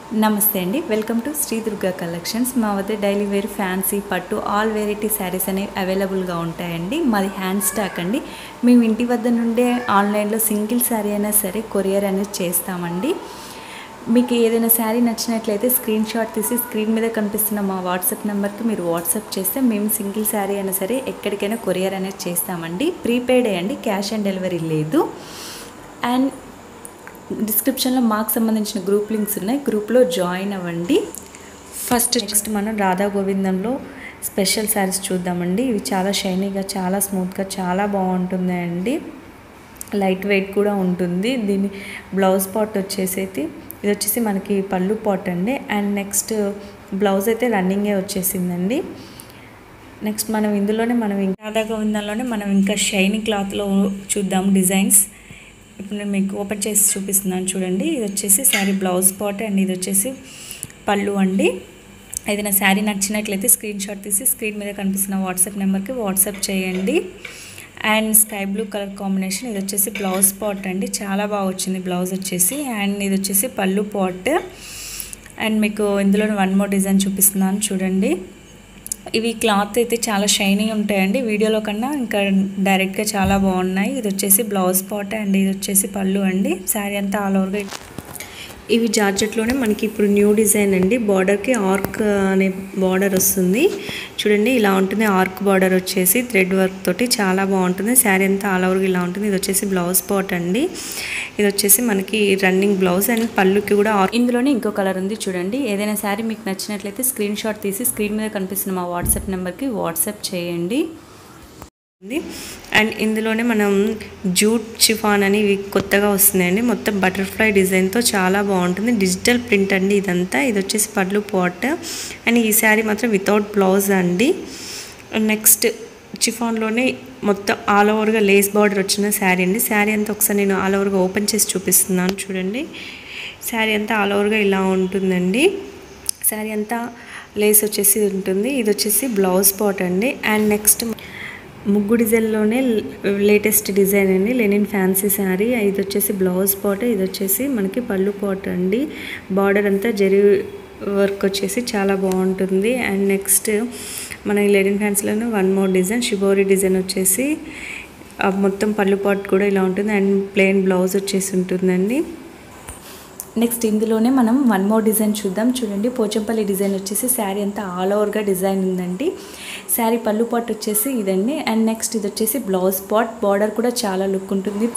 నమస్తే అండి welcome to Shri Durga collections మా వద్ద డైలీ వేర్ ఫ్యాన్సీ పట్టు ఆల్ వెరైటీ శారీస్ అనేవి అవైలబుల్గా ఉంటాయండి మాది హ్యాండ్ స్టాక్ అండి మేము ఇంటి వద్ద నుండే ఆన్లైన్లో సింగిల్ శారీ అయినా సరే కొరియర్ అనేది చేస్తామండి మీకు ఏదైనా శారీ నచ్చినట్లయితే స్క్రీన్ షాట్ తీసి స్క్రీన్ మీద కనిపిస్తున్న మా వాట్సాప్ నెంబర్కి మీరు వాట్సాప్ చేస్తే మేము సింగిల్ శారీ అయినా సరే ఎక్కడికైనా కొరియర్ అనేది చేస్తామండి ప్రీపెయిడ్ అండి క్యాష్ ఆన్ డెలివరీ లేదు అండ్ డిస్క్రిప్షన్లో మాకు సంబంధించిన గ్రూప్ లింక్స్ ఉన్నాయి గ్రూప్లో జాయిన్ అవ్వండి ఫస్ట్ నెక్స్ట్ మనం రాధా గోవిందంలో స్పెషల్ శారీస్ చూద్దామండి ఇవి చాలా షైనీగా చాలా స్మూత్గా చాలా బాగుంటుందండి లైట్ వెయిట్ కూడా ఉంటుంది దీని బ్లౌజ్ పాట్ వచ్చేసి ఇది వచ్చేసి మనకి పళ్ళు పాట్ అండి అండ్ నెక్స్ట్ బ్లౌజ్ అయితే రన్నింగే వచ్చేసిందండి నెక్స్ట్ మనం ఇందులోనే మనం ఇంకా రాధా గోవిందంలోనే మనం ఇంకా షైనీ క్లాత్లో చూద్దాం డిజైన్స్ ఇప్పుడు నేను మీకు ఓపెన్ చేసి చూపిస్తున్నాను చూడండి ఇది వచ్చేసి శారీ బ్లౌజ్ పాట్ అండ్ ఇది వచ్చేసి పళ్ళు అండి ఏదైనా శారీ నచ్చినట్లయితే స్క్రీన్ షాట్ తీసి స్క్రీన్ మీద కనిపిస్తున్న వాట్సాప్ నెంబర్కి వాట్సాప్ చేయండి and sky blue colour combination ఇది వచ్చేసి బ్లౌజ్ పాట్ అండి చాలా బాగా వచ్చింది బ్లౌజ్ వచ్చేసి అండ్ ఇది వచ్చేసి పళ్ళు పాట్ అండ్ మీకు ఇందులో వన్ మోర్ డిజైన్ చూపిస్తున్నాను చూడండి ఇవి క్లాత్ అయితే చాలా షైనీ ఉంటాయండి వీడియోలో కన్నా ఇంకా డైరెక్ట్గా చాలా బాగున్నాయి ఇది వచ్చేసి బ్లౌజ్ పాట్ అండ్ ఇది వచ్చేసి పళ్ళు అండి శారీ అంతా ఆల్ ఓవర్గా ఇవి జార్జెట్లోనే మనకి ఇప్పుడు న్యూ డిజైన్ అండి బార్డర్కి ఆర్క్ అనే బార్డర్ వస్తుంది చూడండి ఇలా ఉంటుంది ఆర్క్ బార్డర్ వచ్చేసి థ్రెడ్ వర్క్ తోటి చాలా బాగుంటుంది శారీ అంతా ఆల్ ఓవర్గా ఇలా ఉంటుంది ఇది వచ్చేసి బ్లౌజ్ పాట్ అండి ఇది వచ్చేసి మనకి రన్నింగ్ బ్లౌజ్ అండ్ పళ్ళుకి కూడా ఇందులోనే ఇంకో కలర్ ఉంది చూడండి ఏదైనా శారీ మీకు నచ్చినట్లయితే స్క్రీన్ షాట్ తీసి స్క్రీన్ మీద కనిపిస్తున్న మా వాట్సాప్ నెంబర్కి వాట్సాప్ చేయండి అండ్ ఇందులోనే మనం జూట్ చిఫాన్ అని ఇవి కొత్తగా వస్తున్నాయండి మొత్తం బటర్ఫ్లై డిజైన్తో చాలా బాగుంటుంది డిజిటల్ ప్రింట్ అండి ఇదంతా ఇది వచ్చేసి పళ్ళు పాట్ అండ్ ఈ శారీ మాత్రం వితౌట్ బ్లౌజ్ అండి నెక్స్ట్ చిఫాన్లోనే మొత్తం ఆల్ ఓవర్గా లేస్ బార్డర్ వచ్చిన శారీ అండి శారీ అంతా ఒకసారి నేను ఆల్ ఓవర్గా ఓపెన్ చేసి చూపిస్తున్నాను చూడండి శారీ అంతా ఆల్ ఓవర్గా ఇలా ఉంటుందండి శారీ అంతా లేస్ వచ్చేసి ఉంటుంది ఇది వచ్చేసి బ్లౌజ్ పాట్ అండి అండ్ నెక్స్ట్ ముగ్గు డిజైన్లోనే లేటెస్ట్ డిజైన్ అండి లెనిన్ ఫ్యాన్సీ శారీ ఇది వచ్చేసి బ్లౌజ్ పాట్ ఇది వచ్చేసి మనకి పళ్ళు పాట్ అండి బార్డర్ అంతా జరి వర్క్ వచ్చేసి చాలా బాగుంటుంది అండ్ నెక్స్ట్ మన ఈ లెనిన్ ఫ్యాన్సీలోనే one more design shibori design వచ్చేసి మొత్తం పళ్ళు పాట్ కూడా ఇలా ఉంటుంది అండ్ ప్లెయిన్ బ్లౌజ్ వచ్చేసి ఉంటుందండి నెక్స్ట్ ఇందులోనే మనం వన్ మోర్ డిజైన్ చూద్దాం చూడండి పోచంపల్లి డిజైన్ వచ్చేసి శారీ అంతా ఆల్ ఓవర్గా డిజైన్ ఉందండి శారీ పళ్ళు పాట్ వచ్చేసి ఇదండి అండ్ నెక్స్ట్ ఇది వచ్చేసి బ్లౌజ్ పాట్ బార్డర్ కూడా చాలా లుక్ ఉంటుంది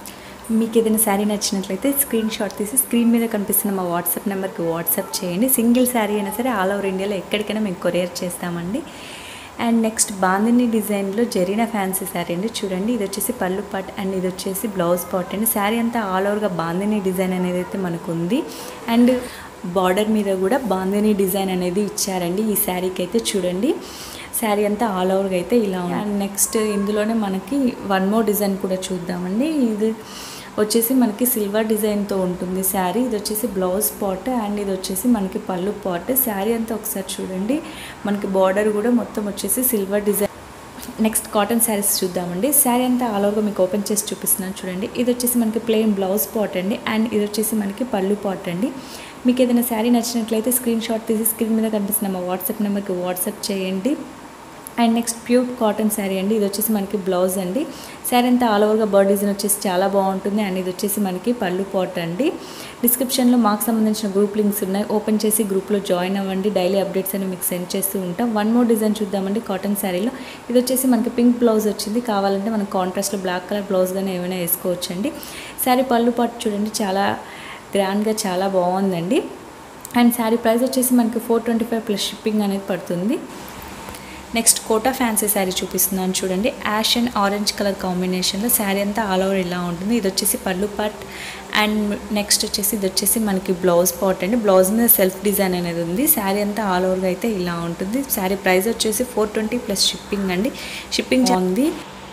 మీకు ఏదైనా శారీ నచ్చినట్లయితే స్క్రీన్ షాట్ తీసి స్క్రీన్ మీద కనిపిస్తున్న మా వాట్సాప్ నెంబర్కి వాట్సాప్ చేయండి సింగిల్ శారీ అయినా సరే ఆల్ ఓవర్ ఇండియాలో ఎక్కడికైనా మేము కొరియర్ చేస్తామండి అండ్ నెక్స్ట్ బాందిని డిజైన్లో జరిగిన ఫ్యాన్సీ శారీ అండి చూడండి ఇది వచ్చేసి పళ్ళు పాట్ అండ్ ఇది వచ్చేసి బ్లౌజ్ పాట్ అండి శారీ అంతా ఆల్ ఓవర్గా బాందిని డిజైన్ అనేది అయితే మనకు ఉంది అండ్ బార్డర్ మీద కూడా బాందిని డిజైన్ అనేది ఇచ్చారండి ఈ శారీకి అయితే చూడండి శారీ అంతా ఆల్ ఓవర్గా అయితే ఇలా ఉంది అండ్ నెక్స్ట్ ఇందులోనే మనకి వన్ మోర్ డిజైన్ కూడా చూద్దామండి ఇది వచ్చేసి మనకి సిల్వర్ డిజైన్తో ఉంటుంది శారీ ఇది వచ్చేసి బ్లౌజ్ పాట్ అండ్ ఇది వచ్చేసి మనకి పళ్ళు పాట్ శారీ అంతా ఒకసారి చూడండి మనకి బార్డర్ కూడా మొత్తం వచ్చేసి silver design next cotton saris చూద్దామండి శారీ అంతా ఆల్ ఓవర్గా మీకు ఓపెన్ చేసి చూపిస్తున్నాను చూడండి ఇది వచ్చేసి మనకి ప్లెయిన్ బ్లౌజ్ పాట్ అండి అండ్ ఇది వచ్చేసి మనకి పళ్ళు పాట్ అండి మీకు ఏదైనా శారీ నచ్చినట్లయితే స్క్రీన్ షాట్ తీసి స్క్రీన్ మీద కనిపిస్తున్న మా వాట్సాప్ నెంబర్కి వాట్సాప్ చేయండి and next pure cotton sari అండి ఇది వచ్చేసి మనకి బ్లౌజ్ అండి శారీ అంతా ఆల్ ఓవర్గా బర్డ్ డిజైన్ వచ్చేసి చాలా బాగుంటుంది అండ్ ఇది వచ్చేసి మనకి పళ్ళు పాట్ అండి డిస్క్రిప్షన్లో మాకు సంబంధించిన గ్రూప్ లింక్స్ ఉన్నాయి ఓపెన్ చేసి గ్రూప్లో జాయిన్ అవ్వండి డైలీ అప్డేట్స్ అని మీకు సెండ్ చేస్తూ ఉంటాం వన్ మోర్ డిజైన్ చూద్దామండి కాటన్ శారీలో ఇది వచ్చేసి మనకి పింక్ బ్లౌజ్ వచ్చింది కావాలంటే మనం కాంట్రాస్ట్లో బ్లాక్ కలర్ బ్లౌజ్ కానీ ఏమైనా వేసుకోవచ్చండి శారీ పళ్ళు పాటు చూడండి చాలా గ్రాండ్గా చాలా బాగుందండి అండ్ శారీ ప్రైస్ వచ్చేసి మనకి four twenty five plus shipping అనేది పడుతుంది నెక్స్ట్ కోటా ఫ్యాన్సీ శారీ చూపిస్తున్నాను చూడండి యాష్ అండ్ ఆరెంజ్ కలర్ కాంబినేషన్లో శారీ అంతా ఆల్ ఓవర్ ఇలా ఉంటుంది ఇది వచ్చేసి పళ్ళు పాట్ అండ్ నెక్స్ట్ వచ్చేసి ఇది వచ్చేసి మనకి బ్లౌజ్ పాట్ అండి బ్లౌజ్ మీద సెల్ఫ్ డిజైన్ అనేది ఉంది శారీ అంతా ఆల్ ఓవర్గా అయితే ఇలా ఉంటుంది శారీ ప్రైస్ వచ్చేసి ఫోర్ ట్వంటీ ప్లస్ షిప్పింగ్ అండి షిప్పింగ్ ఉంది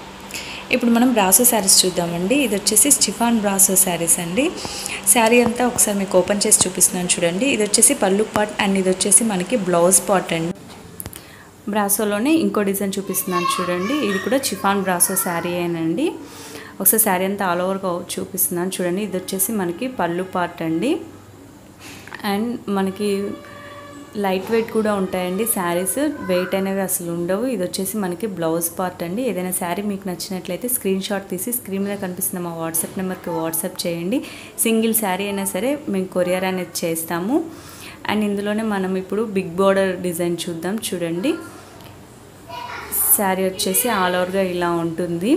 ఇప్పుడు మనం బ్రాసో శారీస్ చూద్దామండి ఇది వచ్చేసి స్టిఫాన్ బ్రాసో శారీస్ అండి శారీ అంతా ఒకసారి మీకు ఓపెన్ చేసి చూపిస్తున్నాను చూడండి ఇది వచ్చేసి పళ్ళు పాట్ అండ్ ఇది వచ్చేసి మనకి బ్లౌజ్ పాట్ అండి బ్రాసోలోనే ఇంకో డిజైన్ చూపిస్తున్నాను చూడండి ఇది కూడా చిఫాన్ బ్రాసో శారీ ఏనండి ఒకసారి శారీ అంతా ఆల్ ఓవర్గా చూపిస్తున్నాను చూడండి ఇది వచ్చేసి మనకి పళ్ళు పార్ట్ అండి అండ్ మనకి లైట్ వెయిట్ కూడా ఉంటాయండి శారీస్ వెయిట్ అనేవి అసలు ఉండవు ఇది వచ్చేసి మనకి బ్లౌజ్ పార్ట్ అండి ఏదైనా శారీ మీకు నచ్చినట్లయితే స్క్రీన్ షాట్ తీసి స్క్రీన్ మీద కనిపిస్తున్న మా వాట్సాప్ నెంబర్కి వాట్సాప్ చేయండి సింగిల్ శారీ అయినా సరే మేము కొరియర్ అనేది చేస్తాము అండ్ ఇందులోనే మనం ఇప్పుడు బిగ్ బోర్డర్ డిజైన్ చూద్దాం చూడండి శారీ వచ్చేసి ఆల్ ఓవర్గా ఇలా ఉంటుంది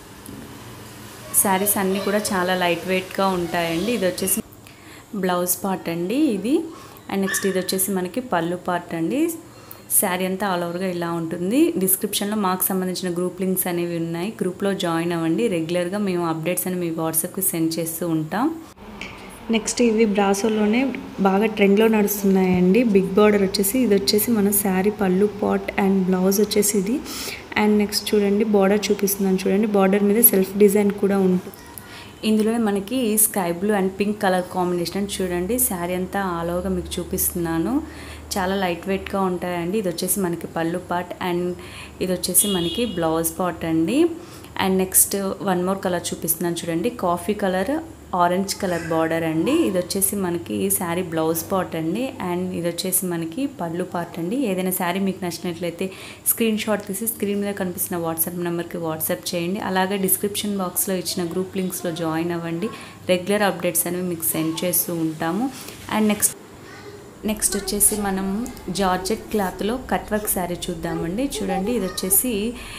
శారీస్ అన్నీ కూడా చాలా లైట్ వెయిట్గా ఉంటాయండి ఇది వచ్చేసి బ్లౌజ్ పార్ట్ అండి ఇది అండ్ నెక్స్ట్ ఇది వచ్చేసి మనకి పళ్ళు పార్ట్ అండి శారీ అంతా ఆల్ ఓవర్గా ఇలా ఉంటుంది డిస్క్రిప్షన్లో మాకు సంబంధించిన గ్రూప్ లింక్స్ అనేవి ఉన్నాయి గ్రూప్లో జాయిన్ అవ్వండి రెగ్యులర్గా మేము అప్డేట్స్ అని మీ వాట్సాప్కి సెండ్ చేస్తూ ఉంటాం నెక్స్ట్ ఇవి బ్రాసోలోనే బాగా ట్రెండ్లో నడుస్తున్నాయండి బిగ్ బార్డర్ వచ్చేసి ఇది వచ్చేసి మన శారీ పళ్ళు పాట్ అండ్ బ్లౌజ్ వచ్చేసి ఇది అండ్ నెక్స్ట్ చూడండి బార్డర్ చూపిస్తున్నాను చూడండి బార్డర్ మీద సెల్ఫ్ డిజైన్ కూడా ఉంటుంది ఇందులోనే మనకి sky blue and pink colour combination చూడండి శారీ అంతా ఆల్ ఓవర్గా మీకు చూపిస్తున్నాను చాలా లైట్ వెయిట్గా ఉంటాయండి ఇది వచ్చేసి మనకి పళ్ళు పార్ట్ అండ్ ఇది వచ్చేసి మనకి బ్లౌజ్ పార్ట్ అండి and next one more colour చూపిస్తున్నాను చూడండి coffee colour orange colour border అండి ఇది వచ్చేసి మనకి శారీ బ్లౌజ్ పార్ట్ అండి అండ్ ఇది వచ్చేసి మనకి పళ్ళు పార్ట్ అండి ఏదైనా శారీ మీకు నచ్చినట్లయితే స్క్రీన్ షాట్ తీసి స్క్రీన్ మీద కనిపిస్తున్న వాట్సాప్ నెంబర్కి వాట్సాప్ చేయండి అలాగే డిస్క్రిప్షన్ బాక్స్లో ఇచ్చిన గ్రూప్ లింక్స్లో జాయిన్ అవ్వండి రెగ్యులర్ అప్డేట్స్ అనేవి మీకు సెండ్ చేస్తూ ఉంటాము అండ్ నెక్స్ట్ నెక్స్ట్ వచ్చేసి మనం జార్జెట్ క్లాత్లో కట్ వర్క్ శారీ చూద్దామండి చూడండి ఇది వచ్చేసి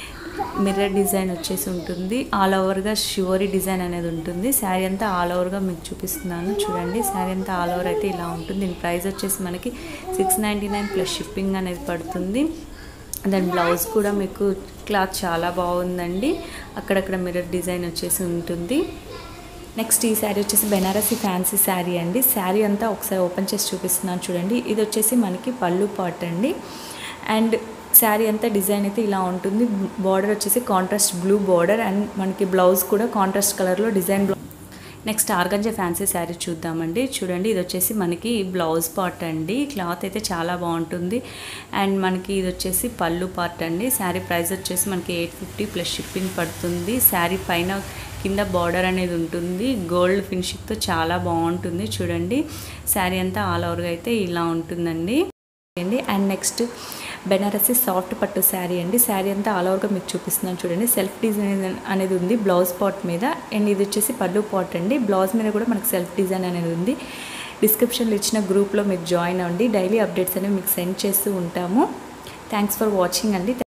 మిర్రర్ డిజైన్ వచ్చేసి ఉంటుంది ఆల్ ఓవర్గా షివరీ డిజైన్ అనేది ఉంటుంది శారీ అంతా ఆల్ ఓవర్గా మీకు చూపిస్తున్నాను చూడండి శారీ అంతా ఆల్ ఓవర్ అయితే ఇలా ఉంటుంది దీని ప్రైస్ వచ్చేసి మనకి six ninety nine plus shipping అనేది పడుతుంది దాని బ్లౌజ్ కూడా మీకు క్లాత్ చాలా బాగుందండి అక్కడక్కడ మిర్రర్ డిజైన్ వచ్చేసి ఉంటుంది నెక్స్ట్ ఈ శారీ వచ్చేసి బెనారసి ఫ్యాన్సీ శారీ అండి శారీ అంతా ఒకసారి ఓపెన్ చేసి చూపిస్తున్నాను చూడండి ఇది వచ్చేసి మనకి పళ్ళు పాట్ అండి అండ్ శారీ అంతా డిజైన్ అయితే ఇలా ఉంటుంది బార్డర్ వచ్చేసి కాంట్రాస్ట్ బ్లూ బార్డర్ అండ్ మనకి బ్లౌజ్ కూడా కాంట్రాస్ట్ కలర్లో design blouse next organza fancy sari చూద్దామండి చూడండి ఇది వచ్చేసి మనకి బ్లౌజ్ పార్ట్ అండి క్లాత్ అయితే చాలా బాగుంటుంది అండ్ మనకి ఇది వచ్చేసి పళ్ళు పార్ట్ అండి శారీ ప్రైస్ వచ్చేసి మనకి ఎయిట్ ఫిఫ్టీ ప్లస్ షిప్పింగ్ పడుతుంది శారీ పైన కింద బార్డర్ అనేది ఉంటుంది గోల్డ్ ఫినిషింగ్తో చాలా బాగుంటుంది చూడండి శారీ అంతా ఆల్ ఓవర్గా అయితే ఇలా ఉంటుందండి అండ్ నెక్స్ట్ బెనారసి సాఫ్ట్ పట్టు శారీ అండి శారీ అంతా ఆల్ ఓవర్గా మీకు చూపిస్తున్నాను చూడండి సెల్ఫ్ డిజైన్ అనేది ఉంది బ్లౌజ్ పాట్ మీద అండ్ ఇది వచ్చేసి పళ్ళు పాట్ అండి బ్లౌజ్ మీద కూడా మనకు సెల్ఫ్ డిజైన్ అనేది ఉంది డిస్క్రిప్షన్లో ఇచ్చిన గ్రూప్లో మీరు జాయిన్ అవ్వండి డైలీ అప్డేట్స్ అనేవి మీకు సెండ్ చేస్తూ ఉంటాము థ్యాంక్స్ ఫర్ వాచింగ్ అండి